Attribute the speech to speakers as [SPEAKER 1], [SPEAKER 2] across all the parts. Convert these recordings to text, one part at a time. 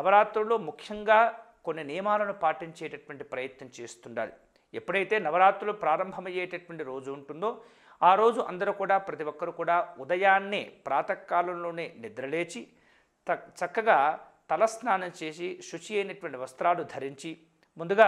[SPEAKER 1] నవరాత్రుల్లో ముఖ్యంగా కొన్ని నియమాలను పాటించేటటువంటి ప్రయత్నం చేస్తుండాలి ఎప్పుడైతే నవరాత్రులు ప్రారంభమయ్యేటటువంటి రోజు ఉంటుందో ఆ రోజు అందరూ కూడా ప్రతి ఒక్కరు కూడా ఉదయాన్నే ప్రాతకాలంలోనే నిద్రలేచి త- చక్కగా తలస్నానం చేసి శుచి అయినటువంటి వస్త్రాలు ధరించి ముందుగా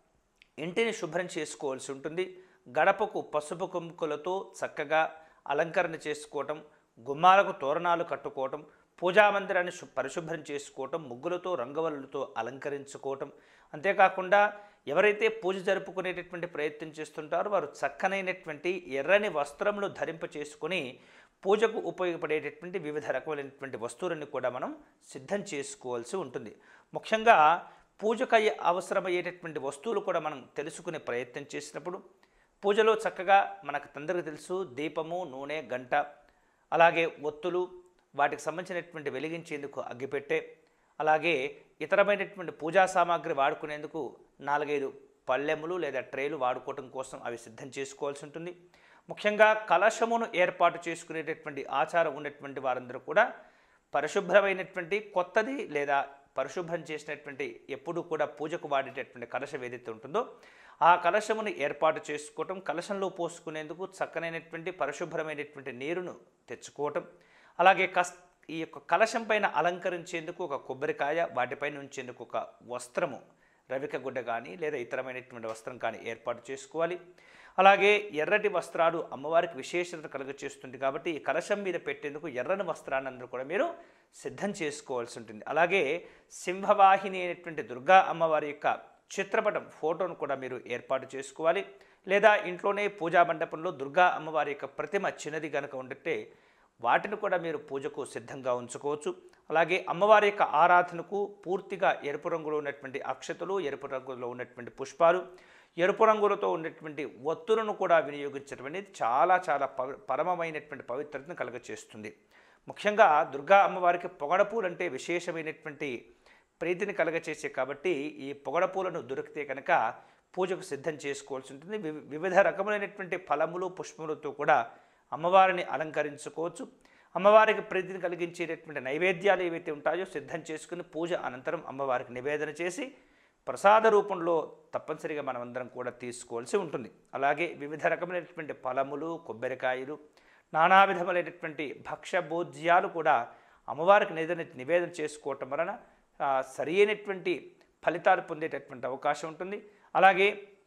[SPEAKER 1] ఇంటిని శుభ్రం చేసుకోవాల్సి ఉంటుంది గడపకు పసుపు కుంకులతో చక్కగా అలంకరణ చేసుకోవటం గుమ్మాలకు తోరణాలు కట్టుకోవటం పూజా మందిరాన్ని శు- పరిశుభ్రం చేసుకోవటం ముగ్గులతో రంగవల్లులతో అలంకరించుకోవటం అంతేకాకుండా ఎవరైతే పూజ జరుపుకునేటటువంటి ప్రయత్నం చేస్తుంటారో వారు చక్కనైనటువంటి ఎర్రని వస్త్రములు ధరింప చేసుకుని పూజకు ఉపయోగపడేటటువంటి వివిధ రకమైనటువంటి వస్తువులను కూడా మనం సిద్ధం చేసుకోవాల్సి ఉంటుంది ముఖ్యంగా పూజకు అయ్యే అవసరమయ్యేటటువంటి వస్తువులు కూడా మనం తెలుసుకునే ప్రయత్నం చేసినప్పుడు పూజలో చక్కగా మనకు తండ్రికి తెలుసు దీపము నూనె గంట అలాగే ఒత్తులు వాటికి సంబంధించినటువంటి వెలిగించేందుకు అగ్గిపెట్టె అలాగే ఇతరమైనటువంటి పూజా సామాగ్రి వాడుకునేందుకు నాలుగైదు పళ్ళెములు లేదా ట్రేలు వాడుకోవటం కోసం అవి సిద్ధం చేసుకోవాల్సి ఉంటుంది ముఖ్యంగా కలశమును ఏర్పాటు చేసుకునేటటువంటి ఆచారం ఉన్నటువంటి వారందరూ కూడా పరిశుభ్రమైనటువంటి కొత్తది లేదా పరిశుభ్రం చేసినటువంటి ఎప్పుడు కూడా పూజకు వాడేటటువంటి కలశం ఏదైతే ఉంటుందో ఆ కలశమును ఏర్పాటు చేసుకోవటం కలశంలో పోసుకునేందుకు చక్కనైనటువంటి పరిశుభ్రమైనటువంటి నీరును తెచ్చుకోవటం అలాగే కస్ ఈ యొక్క కలశం పైన అలంకరించేందుకు ఒక కొబ్బరికాయ వాటిపైన ఉంచేందుకు ఒక వస్త్రము రవిక గుడ్డ కానీ లేదా ఇతరమైనటువంటి వస్త్రం కానీ ఏర్పాటు చేసుకోవాలి అలాగే ఎర్రటి వస్త్రాలు అమ్మవారికి విశేషత కలుగ చేస్తుంది కాబట్టి ఈ కలశం మీద పెట్టేందుకు ఎర్రని వస్త్రాన్ని అందరూ కూడా మీరు సిద్ధం చేసుకోవాల్సి ఉంటుంది అలాగే సింహవాహిని అయినటువంటి దుర్గా అమ్మవారి యొక్క చిత్రపటం ఫోటోను కూడా మీరు ఏర్పాటు చేసుకోవాలి లేదా ఇంట్లోనే పూజా మండపంలో దుర్గా అమ్మవారి యొక్క ప్రతిమ చిన్నది కనుక ఉండితే వాటిని కూడా మీరు పూజకు సిద్ధంగా ఉంచుకోవచ్చు అలాగే అమ్మవారి యొక్క ఆరాధనకు పూర్తిగా ఎరుపు రంగులో ఉన్నటువంటి అక్షతలు ఎరుపు రంగులో ఉన్నటువంటి పుష్పాలు ఎరుపు రంగులతో ఉన్నటువంటి ఒత్తులను కూడా వినియోగించడం అనేది చాలా చాలా పవి పరమమైనటువంటి పవిత్రతను కలుగచేస్తుంది ముఖ్యంగా దుర్గా అమ్మవారికి పొగడపూలు అంటే విశేషమైనటువంటి ప్రీతిని కలగచేసే కాబట్టి ఈ పొగడపూలను దొరికితే కనుక పూజకు సిద్ధం చేసుకోవాల్సి ఉంటుంది వివి- వివిధ రకములైనటువంటి ఫలములు పుష్పములతో కూడా అమ్మవారిని అలంకరించుకోవచ్చు అమ్మవారికి ప్రీతిని కలిగించేటటువంటి నైవేద్యాలు ఏవైతే ఉంటాయో సిద్ధం చేసుకుని పూజ అనంతరం అమ్మవారికి నివేదన చేసి ప్రసాద రూపంలో తప్పనిసరిగా మనమందరం కూడా తీసుకోవాల్సి ఉంటుంది అలాగే వివిధ రకమైనటువంటి ఫలములు కొబ్బరికాయలు నానా విధములైనటువంటి భక్ష్య భోజ్యాలు కూడా అమ్మవారికి నివేదన నివేదన చేసుకోవటం వలన ఆ, సరి అయినటువంటి ఫలితాలు పొందేటటువంటి అవకాశం ఉంటుంది అలాగే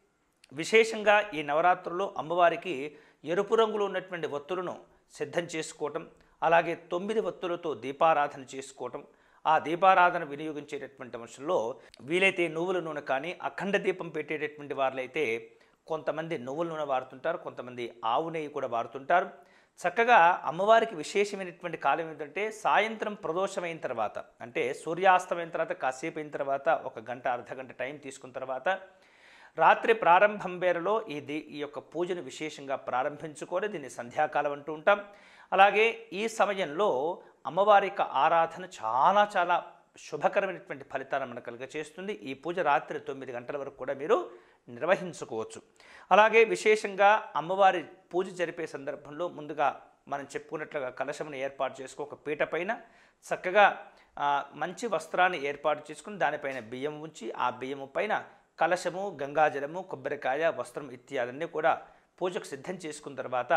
[SPEAKER 1] విశేషంగా ఈ నవరాత్రుల్లో అమ్మవారికి ఎరుపు రంగులో ఉన్నటువంటి ఒత్తులను సిద్ధం చేసుకోవటం అలాగే తొమ్మిది ఒత్తులతో దీపారాధన చేసుకోవటం ఆ దీపారాధన వినియోగించేటటువంటి అంశంలో వీలైతే నువ్వుల నూనె కానీ అఖండ దీపం పెట్టేటటువంటి వారులైతే కొంతమంది నువ్వుల నూనె వాడుతుంటారు కొంతమంది ఆవు నెయ్యి కూడా వాడుతుంటారు చక్కగా అమ్మవారికి విశేషమైనటువంటి కాలం ఏంటంటే సాయంత్రం ప్రదోషమైన తర్వాత అంటే సూర్యాస్తమైన తర్వాత కాసేపు అయిన తర్వాత ఒక గంట అర్ధ గంట టైం తీసుకున్న తర్వాత రాత్రి ప్రారంభం వేళలో ఈ ది ఈ యొక్క పూజను విశేషంగా ప్రారంభించుకొని దీన్ని సంధ్యాకాలం అంటూ ఉంటాం అలాగే ఈ సమయంలో అమ్మవారి యొక్క ఆరాధన చాలా చాలా శుభకరమైనటువంటి ఫలితాలను మనకు కలుగచేస్తుంది ఈ పూజ రాత్రి తొమ్మిది గంటల వరకు కూడా మీరు నిర్వహించుకోవచ్చు అలాగే విశేషంగా అమ్మవారి పూజ జరిపే సందర్భంలో ముందుగా మనం చెప్పుకున్నట్లుగా కలశమును ఏర్పాటు చేసుకో ఒక పీట పైన చక్కగా ఆ, మంచి వస్త్రాన్ని ఏర్పాటు చేసుకుని దానిపైన బియ్యం ఉంచి ఆ బియ్యము పైన కలశము గంగాజలము కొబ్బరికాయ వస్త్రం ఇత్యాదన్నీ కూడా పూజకు సిద్ధం చేసుకున్న తర్వాత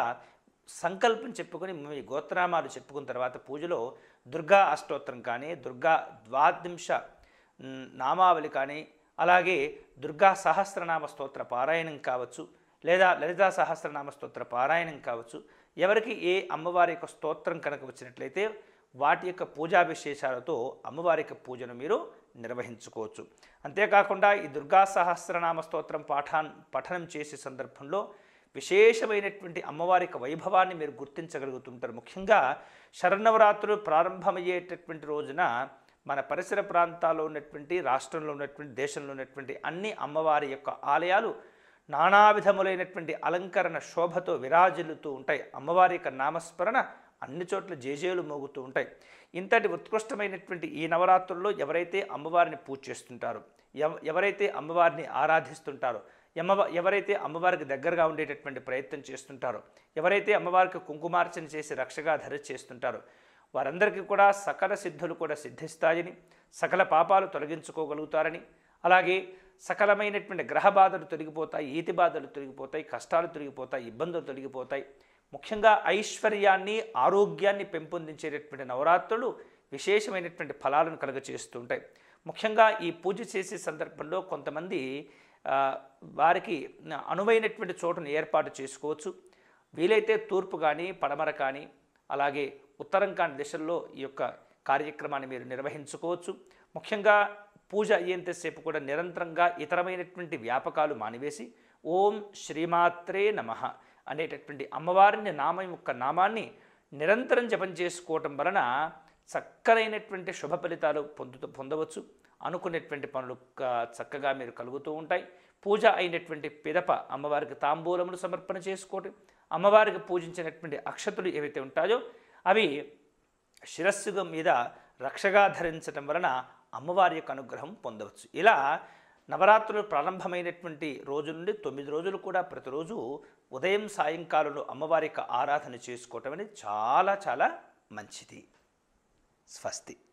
[SPEAKER 1] సంకల్పం చెప్పుకొని మీ గోత్రనామాలు చెప్పుకున్న తర్వాత పూజలో దుర్గా అష్టోత్తరం కానీ దుర్గా ద్వాదశ మ్, నామావళి కానీ అలాగే దుర్గా సహస్రనామ స్తోత్ర పారాయణం కావచ్చు లేదా లలితా సహస్రనామ స్తోత్ర పారాయణం కావచ్చు ఎవరికి ఏ అమ్మవారి యొక్క స్తోత్రం కనుక వచ్చినట్లయితే వాటి యొక్క పూజా విశేషాలతో అమ్మవారి యొక్క పూజను మీరు నిర్వహించుకోవచ్చు అంతేకాకుండా ఈ దుర్గా సహస్రనామ స్తోత్రం పాఠాన్ పఠనం చేసే సందర్భంలో విశేషమైనటువంటి అమ్మవారి యొక్క వైభవాన్ని మీరు గుర్తించగలుగుతుంటారు ముఖ్యంగా శరన్నవరాత్రులు ప్రారంభమయ్యేటటువంటి రోజున మన పరిసర ప్రాంతాల్లో ఉన్నటువంటి రాష్ట్రంలో ఉన్నటువంటి దేశంలో ఉన్నటువంటి అన్ని అమ్మవారి యొక్క ఆలయాలు నానా విధములైనటువంటి అలంకరణ శోభతో విరాజిల్లుతూ ఉంటాయి అమ్మవారి యొక్క నామస్మరణ అన్ని చోట్ల జేజేలు మోగుతూ ఉంటాయి ఇంతటి ఉత్కృష్టమైనటువంటి ఈ నవరాత్రుల్లో ఎవరైతే అమ్మవారిని పూజ చేస్తుంటారో ఎవ ఎవరైతే అమ్మవారిని ఆరాధిస్తుంటారో ఎమ్మ ఎవరైతే అమ్మవారికి దగ్గరగా ఉండేటటువంటి ప్రయత్నం చేస్తుంటారో ఎవరైతే అమ్మవారికి కుంకుమార్చన చేసి రక్షగా ధర చేస్తుంటారో వారందరికీ కూడా సకల సిద్ధులు కూడా సిద్ధిస్తాయని సకల పాపాలు తొలగించుకోగలుగుతారని అలాగే సకలమైనటువంటి గ్రహ బాధలు తొలగిపోతాయి ఈతి బాధలు తొలగిపోతాయి కష్టాలు తొలగిపోతాయి ఇబ్బందులు తొలగిపోతాయి ముఖ్యంగా ఐశ్వర్యాన్ని ఆరోగ్యాన్ని పెంపొందించేటటువంటి నవరాత్రులు విశేషమైనటువంటి ఫలాలను కలుగచేస్తుంటాయి ముఖ్యంగా ఈ పూజ చేసే సందర్భంలో కొంతమంది ఆ, వారికి అనువైనటువంటి చోటును ఏర్పాటు చేసుకోవచ్చు వీలైతే తూర్పు కానీ పడమర కానీ అలాగే ఉత్తరం కాని దిశల్లో ఈ యొక్క కార్యక్రమాన్ని మీరు నిర్వహించుకోవచ్చు ముఖ్యంగా పూజ అయ్యేంతసేపు కూడా నిరంతరంగా ఇతరమైనటువంటి వ్యాపకాలు మానివేసి ఓం శ్రీమాత్రే నమః అనేటటువంటి అమ్మవారిని నామం యొక్క నామాన్ని నిరంతరం జపం చేసుకోవటం వలన చక్కనైనటువంటి శుభ ఫలితాలు పొందుతూ పొందవచ్చు అనుకునేటువంటి పనులు క- చక్కగా మీరు కలుగుతూ ఉంటాయి పూజ అయినటువంటి పిదప అమ్మవారికి తాంబూలములు సమర్పణ చేసుకోవటం అమ్మవారికి పూజించినటువంటి అక్షతులు ఏవైతే ఉంటాయో అవి శిరస్సు మీద రక్షగా ధరించటం వలన అమ్మవారి యొక్క అనుగ్రహం పొందవచ్చు ఇలా నవరాత్రులు ప్రారంభమైనటువంటి రోజు నుండి తొమ్మిది రోజులు కూడా ప్రతిరోజు ఉదయం సాయంకాలంలో అమ్మవారి యొక్క ఆరాధన చేసుకోవటం అనేది చాలా చాలా మంచిది స్వస్తి